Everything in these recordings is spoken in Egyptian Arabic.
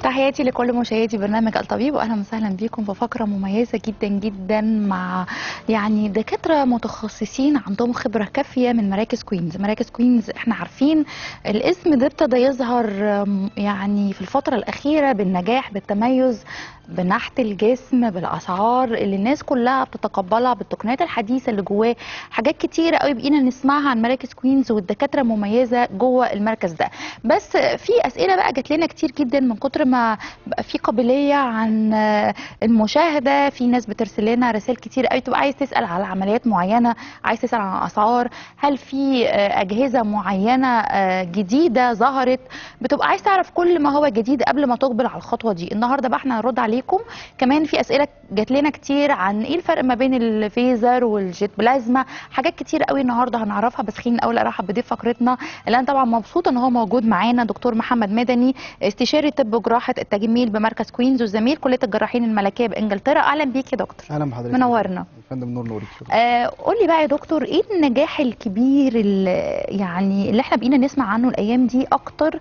تحياتي لكل مشاهدي برنامج الطبيب واهلا وسهلا بيكم في فقره مميزه جدا جدا مع يعني دكاتره متخصصين عندهم خبره كافيه من مراكز كوينز مراكز كوينز احنا عارفين الاسم ده ابتدى يظهر أم، يعني في الفتره الاخيره بالنجاح بالتميز بنحت الجسم بالاسعار اللي الناس كلها بتتقبلها بالتقنيات الحديثه اللي جواه حاجات كتيره قوي بقينا نسمعها عن مراكز كوينز والدكاتره مميزه جوه المركز ده بس في اسئله بقى جات لنا كتير جدا من كتر ما بقى في قابليه عن آه، المشاهده في ناس بترسل لنا رسائل كتير قوي تبقى عايز تسال على عمليات معينه عايز تسال عن اسعار هل في آه، اجهزه معينه آه، جديده ظهرت بتبقى عايز تعرف كل ما هو جديد قبل ما تقبل على الخطوه دي النهارده بقى احنا هنرد عليكم كمان في اسئله جات لنا كتير عن ايه الفرق ما بين الفيزر والجيت بلازما حاجات كتير قوي النهارده هنعرفها بس خليني الاول ارحب بضيف فقرتنا اللي انا طبعا مبسوطه ان هو موجود معانا دكتور محمد مدني استشاري طب وجراحه التجميل بمركز كوينز وزميل كليه الجراحين الملكيه بانجلترا اهلا بيك يا دكتور اهلا بحضرتك منورنا. يا فندم نور نورك شكرا آه قول لي بقى يا دكتور ايه النجاح الكبير اللي يعني اللي احنا بقينا نسمع عنه الايام دي اكتر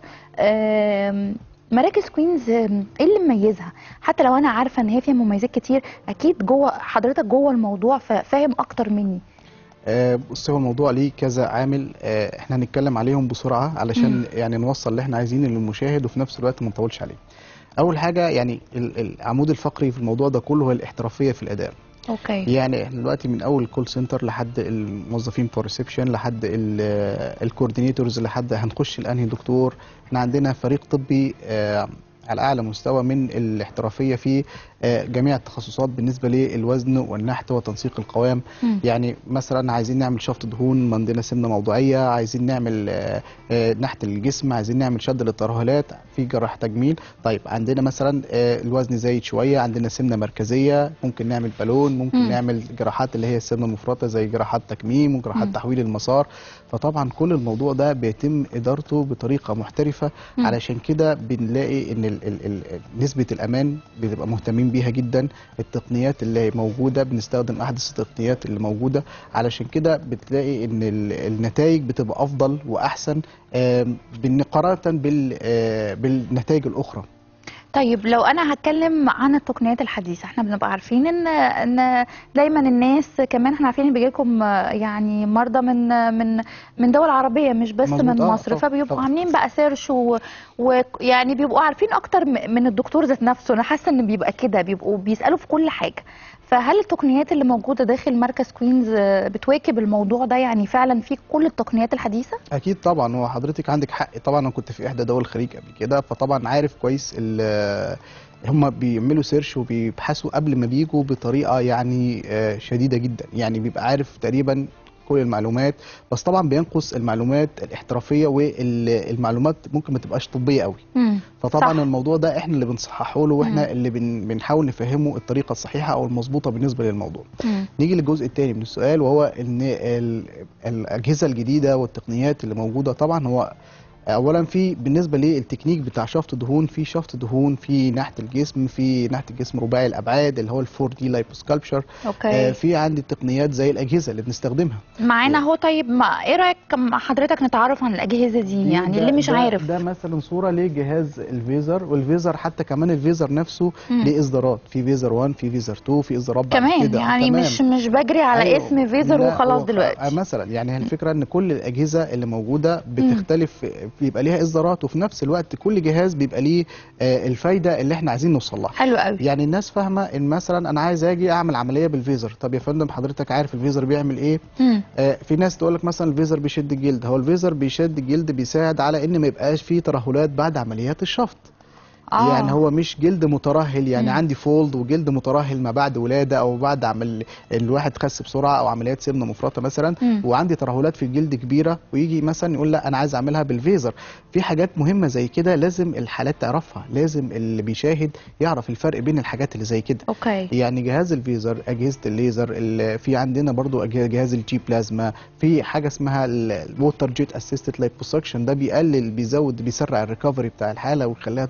آم، مراكز كوينز آم، ايه اللي مميزها حتى لو انا عارفه ان هي فيها مميزات كتير اكيد جوه حضرتك جوه الموضوع فاهم اكتر مني آه بص هو الموضوع ليه كذا عامل آه احنا هنتكلم عليهم بسرعه علشان مم. يعني نوصل اللي احنا عايزينه للمشاهد وفي نفس الوقت ما نطولش عليه اول حاجه يعني ال- العمود الفقري في الموضوع ده كله هو الاحترافيه في الاداء اوكي يعني احنا دلوقتي من اول الكول سنتر لحد الموظفين بتوع الريسبشن لحد الكوردينيتورز لحد هنخش لانهي دكتور احنا عندنا فريق طبي آه على اعلى مستوى من الاحترافيه في آه جميع التخصصات بالنسبه للوزن والنحت وتنسيق القوام مم. يعني مثلا عايزين نعمل شفط دهون عندنا سمنه موضوعيه عايزين نعمل آه، آه، نحت الجسم عايزين نعمل شد للترهلات في جراح تجميل طيب عندنا مثلا آه، الوزن زايد شويه عندنا سمنه مركزيه ممكن نعمل بالون ممكن مم. نعمل جراحات اللي هي السمنه المفرطه زي جراحات تكميم وجراحات مم. تحويل المسار فطبعا كل الموضوع ده بيتم ادارته بطريقه محترفه مم. علشان كده بنلاقي ان ال ال ال نسبه الامان بنبقى مهتمين بيها جدا التقنيات اللي موجوده بنستخدم احدث التقنيات اللي موجوده علشان كده بتلاقي ان ال- النتائج بتبقى افضل واحسن آم، بالمقارنه بال آه، بالنتائج الاخرى طيب لو انا هتكلم عن التقنيات الحديثه احنا بنبقى عارفين ان ان دايما الناس كمان احنا عارفين ان بيجي لكم يعني مرضى من من من دول عربيه مش بس مظبوط، من آه، مصر طبعاً، فبيبقوا طبعاً. عاملين بقى سيرش و- ويعني بيبقوا عارفين اكتر م- من الدكتور ذات نفسه انا حاسه ان بيبقى كده بيبقوا بيسالوا في كل حاجه فهل التقنيات اللي موجوده داخل مركز كوينز آه، بتواكب الموضوع ده يعني فعلا في كل التقنيات الحديثه اكيد طبعا هو حضرتك عندك حق طبعا انا كنت في احدى دول الخليج قبل كده فطبعا عارف كويس ال- هم بيعملوا سيرش وبيبحثوا قبل ما بيجوا بطريقه يعني آه، شديده جدا يعني بيبقى عارف تقريبا كل المعلومات بس طبعا بينقص المعلومات الاحترافيه والمعلومات ممكن ما تبقاش طبيه قوي مم. فطبعا صح. الموضوع ده احنا اللي بنصححه له واحنا مم. اللي بن بنحاول نفهمه الطريقه الصحيحه او المظبوطه بالنسبه للموضوع مم. نيجي للجزء الثاني من السؤال وهو ان ال- الاجهزه الجديده والتقنيات اللي موجوده طبعا هو اولا في بالنسبه للتكنيك بتاع شفط الدهون في شفط دهون في نحت الجسم في نحت الجسم رباعي الابعاد اللي هو الفور دي لايبوسكالبشر اوكي في عندي تقنيات زي الاجهزه اللي بنستخدمها معانا اهو طيب ما ايه رايك مع حضرتك نتعرف عن الاجهزه دي يعني ده- اللي مش ده عارف ده مثلا صوره لجهاز الفيزر والفيزر حتى كمان الفيزر نفسه مم. ليه اصدارات في فيزر 1 في فيزر 2 في اصدارات بعد كمان كده يعني تمام. مش مش بجري على أيوة. اسم فيزر لا، وخلاص هو- دلوقتي آه، مثلا يعني هي الفكره ان كل الاجهزه اللي موجوده بتختلف بيبقى ليها اصدارات وفي نفس الوقت كل جهاز بيبقى ليه آه، الفايده اللي احنا عايزين نوصل لها حلو قوي يعني الناس فاهمه ان مثلا انا عايز اجي اعمل عمليه بالفيزر طب يا فندم حضرتك عارف الفيزر بيعمل ايه مم. آه، في ناس تقول لك مثلا الفيزر بيشد الجلد هو الفيزر بيشد الجلد بيساعد على ان ما يبقاش فيه ترهلات بعد عمليات الشفط آه. يعني هو مش جلد مترهل يعني مم. عندي فولد وجلد مترهل ما بعد ولاده او بعد عمل الواحد خس بسرعه او عمليات سمنه مفرطه مثلا مم. وعندي ترهلات في الجلد كبيره ويجي مثلا يقول لا انا عايز اعملها بالفيزر في حاجات مهمه زي كده لازم الحالات تعرفها لازم اللي بيشاهد يعرف الفرق بين الحاجات اللي زي كده اوكي يعني جهاز الفيزر اجهزه الليزر ال- في عندنا برضو أج- جهاز الجي بلازما في حاجه اسمها الووتر جيت اسيستد لايبوسكشن ده بيقلل بيزود بيسرع الريكفري بتاع الحاله ويخليها تخرج بسرعه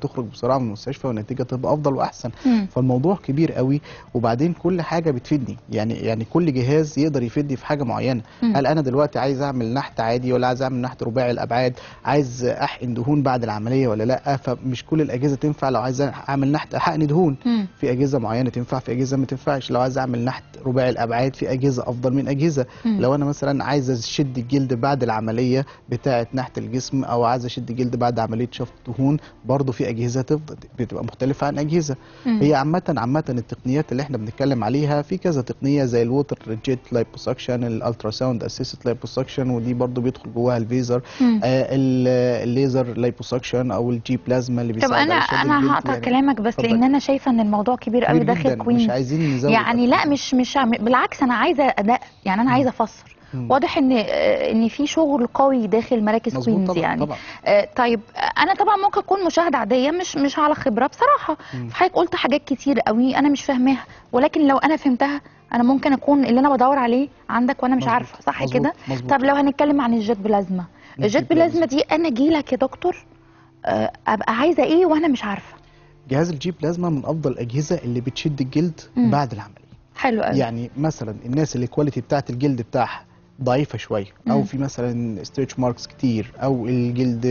بسرعه من المستشفى والنتيجه تبقى افضل واحسن مم. فالموضوع كبير قوي وبعدين كل حاجه بتفيدني يعني يعني كل جهاز يقدر يفيدني في حاجه معينه مم. هل انا دلوقتي عايز اعمل نحت عادي ولا عايز اعمل نحت رباعي الابعاد عايز احقن دهون بعد العمليه ولا لا فمش كل الاجهزه تنفع لو عايز اعمل نحت احقن دهون مم. في اجهزه معينه تنفع في اجهزه ما تنفعش لو عايز اعمل نحت رباعي الابعاد في اجهزه افضل من اجهزه مم. لو انا مثلا عايز اشد الجلد بعد العمليه بتاعه نحت الجسم او عايز اشد الجلد بعد عمليه شفط دهون برضه في اجهزه تفضل بتبقى مختلفه عن اجهزه مم. هي عامه عامه التقنيات اللي احنا بنتكلم عليها في كذا تقنيه زي الووتر جيت لايبوسكشن الالترا ساوند اسيست لايبوسكشن ودي برضه بيدخل جواها الفيزر مم. آه ال- الليزر لايبوسكشن او الجي بلازما اللي طب بيساعد انا على شد انا الجلد هقطع يعني كلامك بس اتفضل. لان انا شايفه ان الموضوع كبير قوي كبير داخل جدا مش كوينز عايزين نزود يعني لا أكتر. مش مش عم- بالعكس انا عايزه اداء يعني انا عايزه افسر مم. واضح ان آه، ان في شغل قوي داخل مراكز مظبوط كوينز طبعا يعني طبعا آه، طيب آه، انا طبعا ممكن اكون مشاهده عاديه مش مش على خبره بصراحه مم. حضرتك قلت حاجات كتير قوي انا مش فاهماها ولكن لو انا فهمتها انا ممكن اكون اللي انا بدور عليه عندك وانا مش مظبوط. عارفه صح مظبوط. كده مظبوط. طب لو هنتكلم عن الجيت بلازما الجيت الجيت بلازما بلازما. دي انا اجيلك يا دكتور آه، ابقى عايزه ايه وانا مش عارفه جهاز الجي بلازما من افضل الاجهزه اللي بتشد الجلد مم. بعد العمليه حلو قوي يعني مثلا الناس اللي الكواليتي بتاعت الجلد بتاعها ضعيفه شويه او مم. في مثلا ستريتش ماركس كتير او الجلد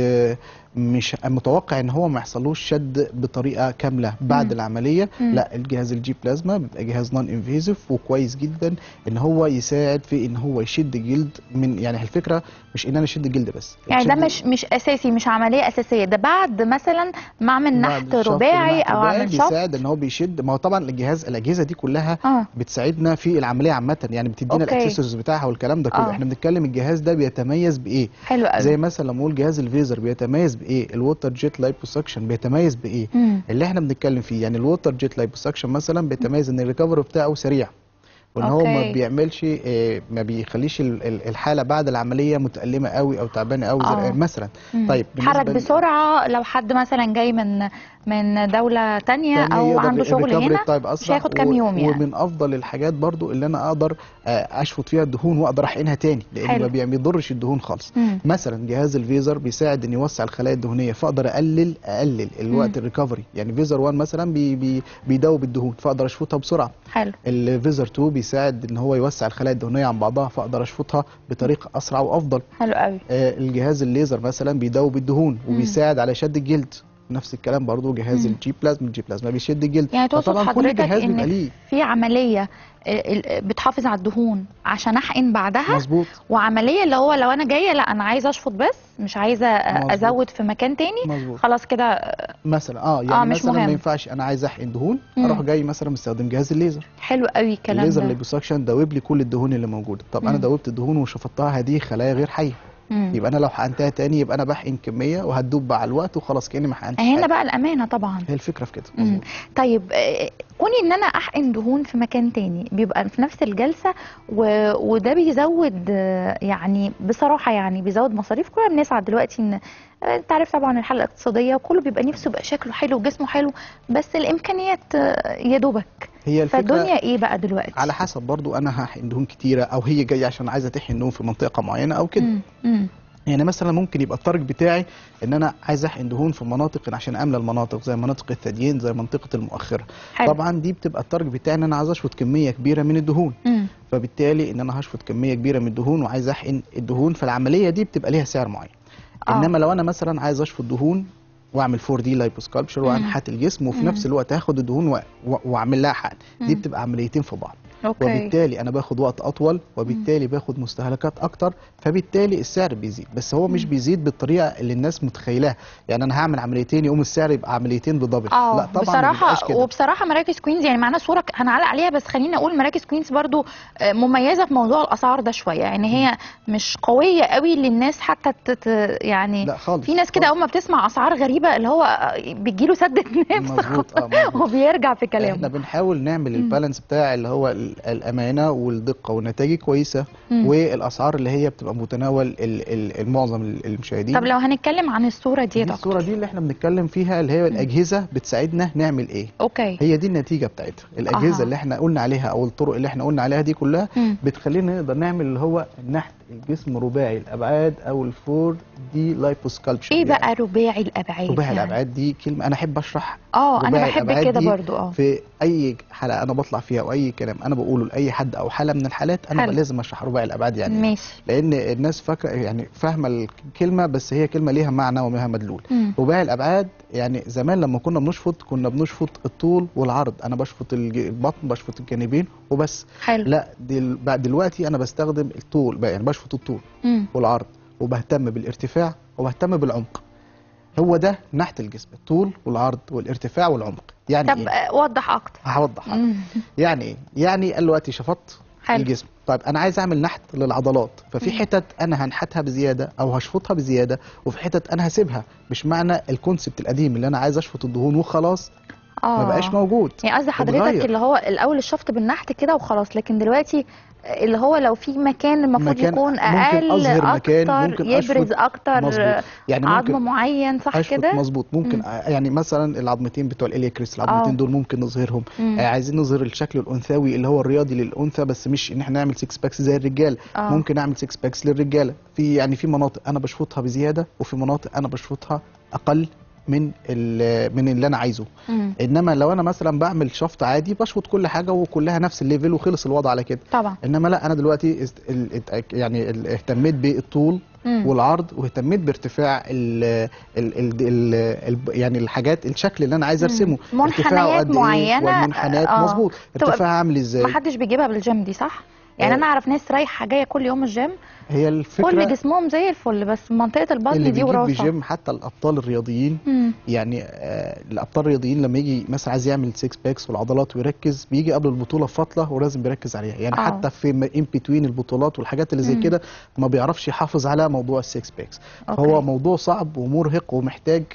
مش متوقع ان هو ما يحصلوش شد بطريقه كامله بعد مم. العمليه مم. لا الجهاز الجي بلازما بيبقى جهاز نون انفيزيف وكويس جدا ان هو يساعد في ان هو يشد الجلد من يعني الفكره مش ان انا اشد الجلد بس يعني ده الشد- مش مش اساسي مش عمليه اساسيه ده بعد مثلا ما اعمل بعد نحت الشفط رباعي والنحت او الرباعي اعمل شفط بيساعد ان هو بيشد ما هو طبعا الجهاز الاجهزه دي كلها اه بتساعدنا في العمليه عامه يعني بتدينا أوكي. الاكسسوارز بتاعها والكلام ده كله آه. احنا بنتكلم الجهاز ده بيتميز بايه حلو قوي زي مثلا لما اقول جهاز الفيزر بيتميز بايه الووتر جيت لايبوسكشن بيتميز بايه مم. اللي احنا بنتكلم فيه يعني الووتر جيت لايبوسكشن مثلا بيتميز ان الريكفري بتاعه سريع وان هو ما أوكي. بيعملش آه، ما بيخليش ال- ال- الحاله بعد العمليه متالمه قوي او تعبانه قوي آه. زي- مثلا مم. طيب اتحرك بالنسبة ل- بسرعه لو حد مثلا جاي من من دوله تانية تاني او يقدر عنده شغل الريكفري هنا بتاعه يبقى مش اسرع هياخد كام و- يوم يعني ومن افضل الحاجات برضو اللي انا اقدر آه، اشفط فيها الدهون واقدر احقنها تاني لان حلو. ما بي- ما بيضرش الدهون خالص مم. مثلا جهاز الفيزر بيساعد ان يوسع الخلايا الدهنيه فاقدر اقلل اقلل الوقت مم. الريكفري يعني فيزر 1 مثلا بي بي بيدوب الدهون فاقدر اشفطها بسرعه حلو الفيزر 2 بيساعد ان هو يوسع الخلايا الدهنيه عن بعضها فاقدر اشفطها بطريقه اسرع وافضل حلو قوي آه، الجهاز الليزر مثلا بيدوب الدهون وبيساعد على شد الجلد نفس الكلام برضو جهاز مم. الجي بلازما الجي بلازما بيشد الجلد يعني تقصد فطبعا كل حضرتك جهاز بيبقى ان ليه في عمليه آه، ال- بتحافظ على الدهون عشان احقن بعدها مظبوط وعمليه اللي هو لو انا جايه لا انا عايزه اشفط بس مش عايزه آه، مظبوط. ازود في مكان تاني مظبوط خلاص كده آه، مثلا اه يعني آه، مش مثلا مهم. ما ينفعش انا عايز احقن دهون مم. اروح جاي مثلا مستخدم جهاز الليزر حلو قوي الكلام الليزر ده ليبوسكشن دوب لي كل الدهون اللي موجوده طب انا مم. دوبت الدهون وشفطتها هذه خلايا غير حيه مم. يبقى انا لو حقنتها تاني يبقى انا بحقن كميه وهتدوب مع الوقت وخلاص كاني ما حقنتش هنا حاجة. بقى الامانه طبعا هي الفكره في كده مم. مظبوط طيب آه، كوني ان انا احقن دهون في مكان تاني بيبقى في نفس الجلسه و... وده بيزود آه، يعني بصراحه يعني بيزود مصاريف كلنا بنسعى دلوقتي ان آه، انت عارف طبعا الحاله الاقتصاديه وكله بيبقى نفسه يبقى شكله حلو وجسمه حلو بس الامكانيات آه، يا دوبك هي الفكره فالدنيا ايه بقى دلوقتي على حسب برضو انا هحقن دهون كتيره او هي جايه عشان عايزه تحقن دهون في منطقه معينه او كده مم. مم. يعني مثلا ممكن يبقى التارجت بتاعي ان انا عايز احقن دهون في مناطق عشان املى المناطق زي مناطق الثديين زي منطقه المؤخره حلو طبعا دي بتبقى التارجت بتاعي ان انا عايز اشفط كميه كبيره من الدهون مم. فبالتالي ان انا هشفط كميه كبيره من الدهون وعايز احقن الدهون فالعمليه دي بتبقى ليها سعر معين آه. انما لو انا مثلا عايز اشفط دهون واعمل 4 دي لايبوسكالبشر مم. وانحت الجسم وفي مم. نفس الوقت هاخد الدهون و- و- واعمل لها حقن دي مم. بتبقى عمليتين في بعض اوكي وبالتالي انا باخد وقت اطول وبالتالي باخد مستهلكات اكتر فبالتالي السعر بيزيد بس هو مش مم. بيزيد بالطريقه اللي الناس متخيلاها يعني انا هعمل عمليتين يقوم السعر يبقى عمليتين بدبل اه لا طبعا ما بيبقاش بصراحه كده وبصراحه مراكز كوينز يعني معانا صوره هنعلق عليها بس خليني اقول مراكز كوينز برضو آه، مميزه في موضوع الاسعار ده شويه يعني هي مش قويه قوي للناس حتى تت يعني لا خالص في ناس كده خالص. اول ما بتسمع اسعار غريبه اللي هو آه، بتجيله سدة نفس مظبوط اه مظبوط وبيرجع في احنا كلامه بنحاول نعمل مم. البالانس بتاع اللي هو ال- الامانه والدقه والنتائج كويسه مم. والاسعار اللي هي بتبقى متناول ال- ال- المعظم ال- المشاهدين طب لو هنتكلم عن الصوره دي دي يا دكتور الصوره دي اللي احنا بنتكلم فيها اللي هي الاجهزه بتساعدنا نعمل ايه اوكي هي دي النتيجه بتاعتها الاجهزه أها. اللي احنا قلنا عليها او الطرق اللي احنا قلنا عليها دي كلها مم. بتخلينا نقدر نعمل اللي هو النحت الجسم رباعي الابعاد او الفور دي لايبوسكالبشر ايه بقى رباعي الابعاد رباعي يعني؟ الابعاد دي كلمه انا احب اشرح اه انا رباعي بحب الأبعاد كده دي برضو اه في اي حلقه انا بطلع فيها او اي كلام انا بقوله لاي حد او حاله من الحالات انا حلو. لازم اشرح رباعي الابعاد يعني إيه. ماشي لان الناس فاكره يعني فاهمه الكلمه بس هي كلمه ليها معنى ولها مدلول مم. رباعي الابعاد يعني زمان لما كنا بنشفط كنا بنشفط الطول والعرض انا بشفط الج- البطن بشفط الجانبين وبس حلو لا دل بعد دلوقتي انا بستخدم الطول بقى يعني بشفط الطول مم. والعرض وبهتم بالارتفاع وبهتم بالعمق هو ده نحت الجسم الطول والعرض والارتفاع والعمق يعني طب ايه آه، وضح اكتر هوضح مم. يعني ايه يعني دلوقتي شفطت حلو. الجسم طيب انا عايز اعمل نحت للعضلات ففي مم. حتت انا هنحتها بزياده او هشفطها بزياده وفي حتت انا هسيبها مش معنى الكونسبت القديم اللي انا عايز اشفط الدهون وخلاص اه ما بقاش موجود يعني قصدي حضرتك اتغير. اللي هو الاول الشفط بالنحت كده وخلاص لكن دلوقتي اللي هو لو في مكان المفروض مكان يكون ممكن اقل أظهر مكان، اكتر ممكن يبرز أشفط اكتر مظبوط يعني عظم ممكن معين صح اشفط كده مظبوط ممكن مم. آه، يعني مثلا العظمتين بتوع الالياكريس العظمتين آه. دول ممكن نظهرهم مم. آه عايزين نظهر الشكل الانثوي اللي هو الرياضي للانثى بس مش ان احنا نعمل 6 باكس زي الرجال آه. ممكن اعمل 6 باكس للرجاله في يعني في مناطق انا بشفطها بزياده وفي مناطق انا بشفطها اقل من ال- من اللي انا عايزه مم. انما لو انا مثلا بعمل شفط عادي بشفط كل حاجه وكلها نفس الليفل وخلص الوضع على كده طبعا انما لا انا دلوقتي است... ال... ات- يعني ال- اهتميت بالطول مم. والعرض واهتميت بارتفاع ال ال ال ال ال يعني الحاجات الشكل اللي انا عايز مم. ارسمه منحنيات ارتفاعه قد معينة، ايه والمنحنيات آه. مظبوط تبقى ارتفاعها عامل ازاي ما حدش بيجيبها بالجيم دي صح يعني آه. انا اعرف ناس رايحه جايه كل يوم الجيم هي كل الفكره جسمهم زي الفل بس منطقه اللي البطن دي بيجيب وراسه بجيم حتى الابطال الرياضيين مم. يعني آه الابطال الرياضيين لما يجي مثلا عايز يعمل 6 باكس والعضلات ويركز بيجي قبل البطوله بفتره ولازم بيركز عليها يعني آه. حتى في ان بتوين البطولات والحاجات اللي زي مم. كده ما بيعرفش يحافظ على موضوع السكس باكس أوكي. هو موضوع صعب ومرهق ومحتاج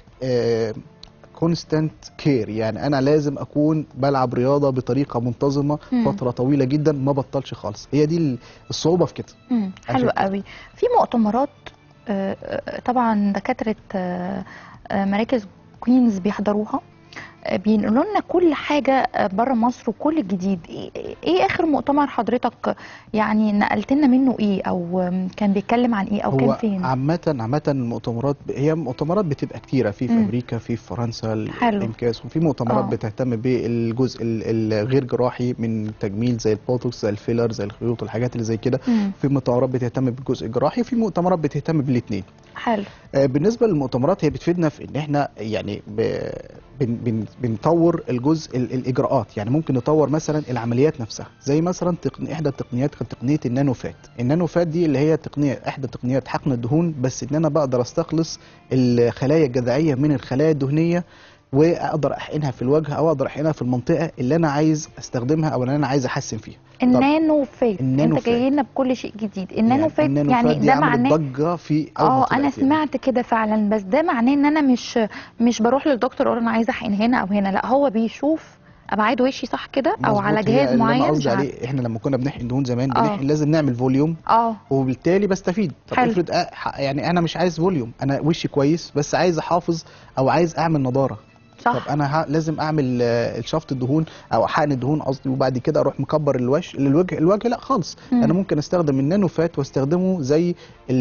كونستانت كير يعني انا لازم اكون بلعب رياضه بطريقه منتظمه مم. فتره طويله جدا ما بطلش خالص هي دي الصعوبه في كده مم. عشان حلو كده. قوي في مؤتمرات آه، آه، طبعا دكاتره آه، آه، مراكز كوينز بيحضروها آه، بينقلوا لنا كل حاجه بره مصر وكل الجديد ايه إيه اخر مؤتمر حضرتك يعني نقلت لنا منه ايه او آم، كان بيتكلم عن ايه او كان هو فين عامة عامة المؤتمرات ب- هي مؤتمرات بتبقى كتيرة في في مم. أمريكا في فرنسا حلو. الإنكاس وفي مؤتمرات آه. بتهتم بالجزء ال- الغير جراحي من التجميل زي البوتوكس زي الفيلر زي الخيوط والحاجات اللي زي كده مم. في مؤتمرات بتهتم بالجزء الجراحي في مؤتمرات بتهتم بالاثنين حلو آه، بالنسبة للمؤتمرات هي بتفيدنا في ان احنا يعني ب... بن... بن... بنطور الجزء ال... الاجراءات يعني ممكن نطور مثلا العمليات نفسها زي مثلا تقن... احدى التقنيات كانت تقنية النانو فات النانو فات دي اللي هي تقنية احدى تقنيات حقن الدهون بس ان انا بقدر استخلص الخلايا الجذعية من الخلايا الدهنية واقدر احقنها في الوجه او اقدر احقنها في المنطقة اللي انا عايز استخدمها او اللي انا عايز احسن فيها النانو فات النانو انت فات. جاي لنا بكل شيء جديد النانو فات النانو يعني فات دي ده عملت معناه ضجة في أول ما اه طلعت انا يعني. سمعت كده فعلا بس ده معناه ان انا مش مش بروح للدكتور اقول انا عايزه احقن هنا او هنا لا هو بيشوف ابعاد وشي صح كده او مظبوط، على هي جهاز اللي معين انا مش قصدي عارفة. عليه احنا لما كنا بنحقن دهون زمان آه. بنحقن لازم نعمل فوليوم اه وبالتالي بستفيد طب حلو. افرض أ- ح- يعني انا مش عايز فوليوم انا وشي كويس بس عايز احافظ او عايز اعمل نضاره صح طب انا ه... لازم اعمل آه، الشفط الدهون او حقن الدهون قصدي وبعد كده اروح مكبر الوش للوجه الوجه لا خالص مم. انا ممكن استخدم النانو فات واستخدمه زي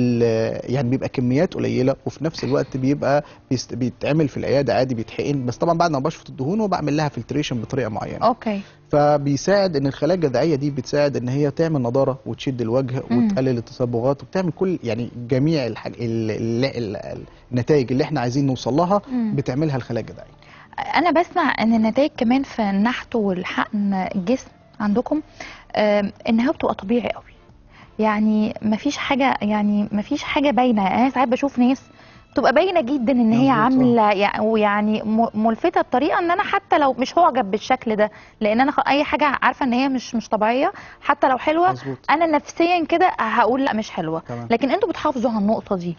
ال- يعني بيبقى كميات قليله وفي نفس الوقت بيبقى بيست... بيتعمل في العياده عادي بيتحقن بس طبعا بعد ما بشفط الدهون وبعمل لها فلتريشن بطريقه معينه اوكي فبيساعد ان الخلايا الجذعيه دي بتساعد ان هي تعمل نضاره وتشد الوجه مم. وتقلل التصبغات وبتعمل كل يعني جميع الحاج... ال... ال... ال... النتائج اللي احنا عايزين نوصل لها مم. بتعملها الخلايا الجذعيه انا بسمع ان النتائج كمان في النحت والحقن الجسم عندكم آم، انها بتبقى طبيعي قوي يعني مفيش حاجه يعني مفيش حاجه باينه يعني انا ساعات بشوف ناس بتبقى باينه جدا ان هي مظبوط، عامله يع- ويعني م- ملفته بطريقه ان انا حتى لو مش معجب بالشكل ده لان انا خ- اي حاجه عارفه ان هي مش مش طبيعيه حتى لو حلوه مظبوط انا نفسيا كده هقول لا مش حلوه تمام لكن انتوا بتحافظوا على النقطه دي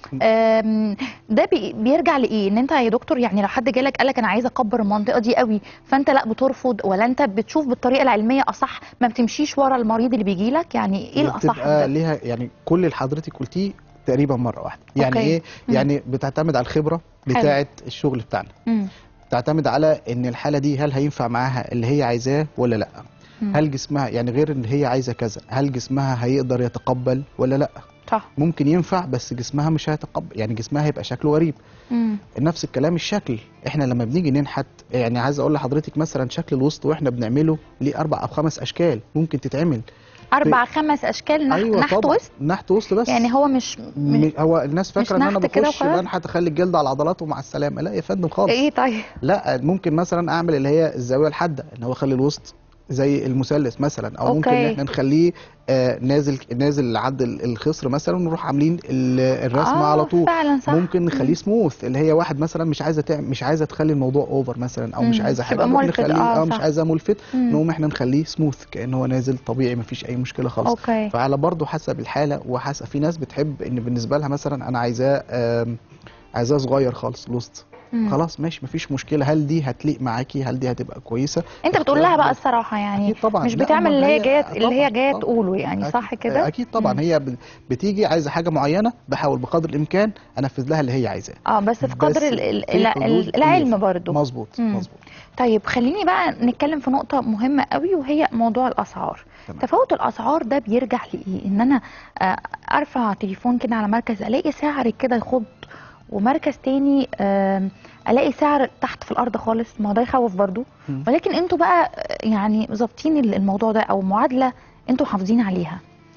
أم، ده بي- بيرجع لايه ان انت يا دكتور يعني لو حد جالك قالك انا عايزه اكبر المنطقه دي قوي فانت لا بترفض ولا انت بتشوف بالطريقه العلميه اصح ما بتمشيش ورا المريض اللي بيجي لك يعني ايه الاصح في بتبقى ده ليها يعني كل اللي حضرتك قلتيه تقريبا مره واحده يعني أوكي. ايه مم. يعني بتعتمد على الخبره بتاعه الشغل بتاعنا مم. تعتمد على ان الحاله دي هل هينفع معاها اللي هي عايزاه ولا لا مم. هل جسمها يعني غير ان هي عايزه كذا هل جسمها هيقدر يتقبل ولا لا صح ممكن ينفع بس جسمها مش هيتقبل يعني جسمها هيبقى شكله غريب مم. نفس الكلام الشكل احنا لما بنيجي ننحت يعني عايز اقول لحضرتك مثلا شكل الوسط واحنا بنعمله ليه اربع او خمس اشكال ممكن تتعمل اربع خمس اشكال نح... نحت طبعا وسط نحت وسط بس يعني هو مش م... هو الناس فاكره ان انا نحت كده بخش وخلاص؟ بنحت اخلي الجلد على عضلاته مع السلامه لا يا فندم خالص ايه طيب لا ممكن مثلا اعمل اللي هي الزاويه الحاده ان هو اخلي الوسط زي المثلث مثلا او ممكن أوكي. ان احنا نخليه آه نازل نازل عند ال- الخصر مثلا ونروح عاملين ال- الرسمه آه، على طول فعلا صح ممكن نخليه مم. سموث اللي هي واحد مثلا مش عايزه تعمل مش عايزه تخلي الموضوع اوفر مثلا او مش مم، عايزه حاجه تبقى نروح ملفت، نخليه آه، اه مش صح. عايزه ملفت مم. نقوم احنا نخليه سموث كانه هو نازل طبيعي مفيش اي مشكله خالص اوكي فعلى برضه حسب الحاله وحسب في ناس بتحب ان بالنسبه لها مثلا انا عايزاه آم، عايزاه صغير خالص الوسط مم. خلاص ماشي مفيش مشكله هل دي هتليق معاكي هل دي هتبقى كويسه انت بتقول لها بقى الصراحه يعني اكيد طبعا مش لا، بتعمل أمال اللي هي هي- جايه اللي هي طبعاً، جايه طبعاً. تقوله يعني صح أكيد- كده اكيد طبعا مم. هي ب- بتيجي عايزه حاجه معينه بحاول بقدر الامكان انفذ لها اللي هي عايزاه اه بس في بس قدر ال- ال- في ال- حدود العلم كبيرة. برضو مظبوط مم. مظبوط طيب خليني بقى نتكلم في نقطة مهمة قوي وهي موضوع الأسعار تمام. تفاوت الأسعار ده بيرجع لإيه؟ إن أنا آه، أرفع تليفون كده على مركز ألاقي سعر كده يخض ومركز تاني آم، ألاقي سعر تحت في الأرض خالص ما هو ده يخوف برضو مم. ولكن أنتوا بقى آه، يعني ظابطين ال- الموضوع ده أو معادلة أنتوا محافظين عليها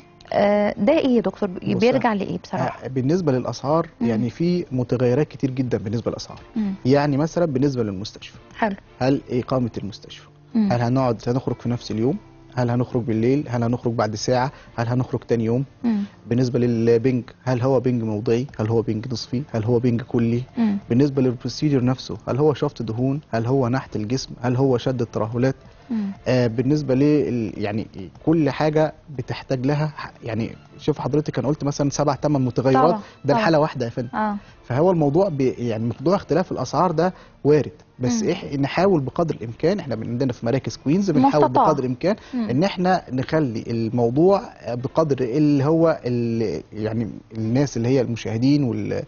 آه، ده إيه يا دكتور؟ بص، بيرجع لإيه بصراحة؟ آه، بالنسبه للاسعار مم. يعني في متغيرات كتير جدا بالنسبه للاسعار مم. يعني مثلا بالنسبه للمستشفى حلو هل اقامه المستشفى مم. هل هنقعد هنخرج في نفس اليوم هل هنخرج بالليل هل هنخرج بعد ساعه هل هنخرج تاني يوم مم. بالنسبه للبنج هل هو بنج موضعي هل هو بنج نصفي هل هو بنج كلي مم. بالنسبه للبروسيجر نفسه هل هو شفط دهون هل هو نحت الجسم هل هو شد الترهلات مم. آه بالنسبه ل يعني كل حاجه بتحتاج لها ح- يعني شوف حضرتك انا قلت مثلا سبع ثمان متغيرات طبعا، ده طبعا. الحاله واحده يا فندم اه فهو الموضوع ب يعني موضوع اختلاف الاسعار ده وارد بس مم. إح نحاول بقدر الامكان احنا من عندنا في مراكز كوينز بنحاول مستطاع. بقدر الامكان مم. ان احنا نخلي الموضوع بقدر اللي هو اللي يعني الناس اللي هي المشاهدين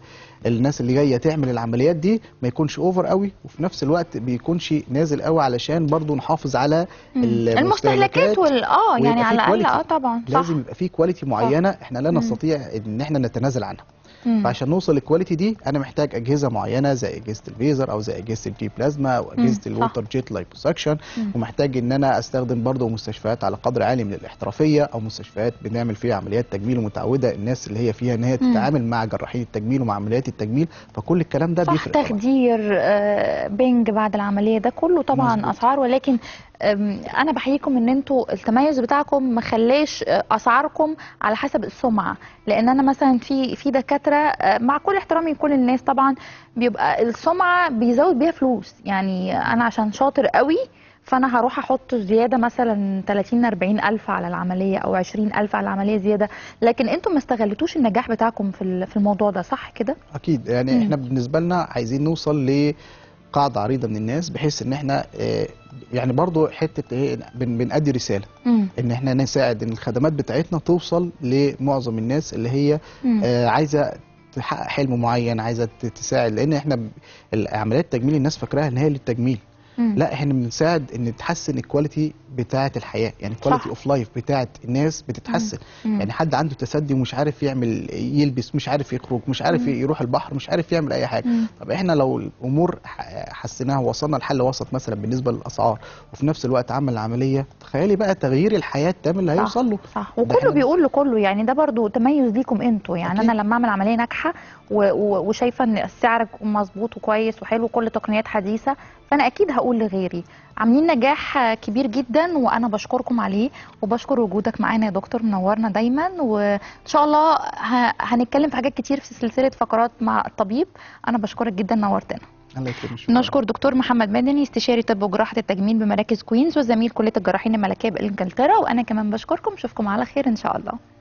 والناس اللي جايه تعمل العمليات دي ما يكونش اوفر قوي وفي نفس الوقت بيكونش نازل قوي علشان برضو نحافظ على مم. المستهلكات المستهلكات وال اه ويبقى يعني في على الاقل quality. اه طبعا صح لازم يبقى في كواليتي معينه احنا لا مم. نستطيع ان احنا نتنازل عنها مم. فعشان نوصل للكواليتي دي انا محتاج اجهزه معينه زي اجهزه الفيزر او زي اجهزه الجي بلازما او مم، اجهزه صح. الووتر جيت لايبوسكشن مم. ومحتاج ان انا استخدم برضه مستشفيات على قدر عالي من الاحترافيه او مستشفيات بنعمل فيها عمليات تجميل ومتعوده الناس اللي هي فيها ان هي مم. تتعامل مع جراحين التجميل ومع عمليات التجميل فكل الكلام ده صح بيفرق طبعا تخدير آه، بنج بعد العمليه ده كله طبعا مظبوط. اسعار ولكن آم، انا بحييكم ان انتوا التميز بتاعكم ما خلاش آه، اسعاركم على حسب السمعه لان انا مثلا في في دكاتره آه، مع كل احترامي لكل الناس طبعا بيبقى السمعه بيزود بيها فلوس يعني انا عشان شاطر قوي فانا هروح احط زياده مثلا 30 40 الف على العمليه او 20 الف على العمليه زياده لكن انتم ما استغلتوش النجاح بتاعكم في ال- في الموضوع ده صح كده اكيد يعني مم. احنا بالنسبه لنا عايزين نوصل لقاعده عريضه من الناس بحيث ان احنا آه، يعني برضه حته ايه بن- بنأدي رساله امم ان احنا نساعد ان الخدمات بتاعتنا توصل لمعظم الناس اللي هي مم. آه عايزه تحقق حلم معين عايزه ت- تساعد لان احنا ب- العمليات التجميل الناس فاكراها ان هي للتجميل مم. لا احنا بنساعد ان تحسن الكواليتي بتاعه الحياه يعني الكواليتي اوف لايف بتاعه الناس بتتحسن مم. يعني حد عنده تسدي ومش عارف يعمل يلبس مش عارف يخرج مش عارف مم. يروح البحر مش عارف يعمل اي حاجه مم. طب احنا لو الامور ح- حسيناها ووصلنا لحل وسط مثلا بالنسبه للاسعار وفي نفس الوقت عمل العمليه تخيلي بقى تغيير الحياه التام اللي صح، هيوصل له صح ده وكله احنا- بيقول لكله يعني ده برضو تميز ليكم انتوا يعني أكيد. انا لما اعمل عمليه ناجحه و- و- وشايفه ان السعر مظبوط وكويس وحلو وكل تقنيات حديثه فانا اكيد هقول لغيري عاملين نجاح كبير جدا وانا بشكركم عليه وبشكر وجودك معانا يا دكتور منورنا دايما وان شاء الله ه- هنتكلم في حاجات كتير في سلسله فقرات مع الطبيب انا بشكرك جدا نورتنا الله يكرمك شكراً. نشكر دكتور محمد مدني استشاري طب وجراحه التجميل بمراكز كوينز وزميل كليه الجراحين الملكيه بانجلترا وانا كمان بشكركم اشوفكم على خير ان شاء الله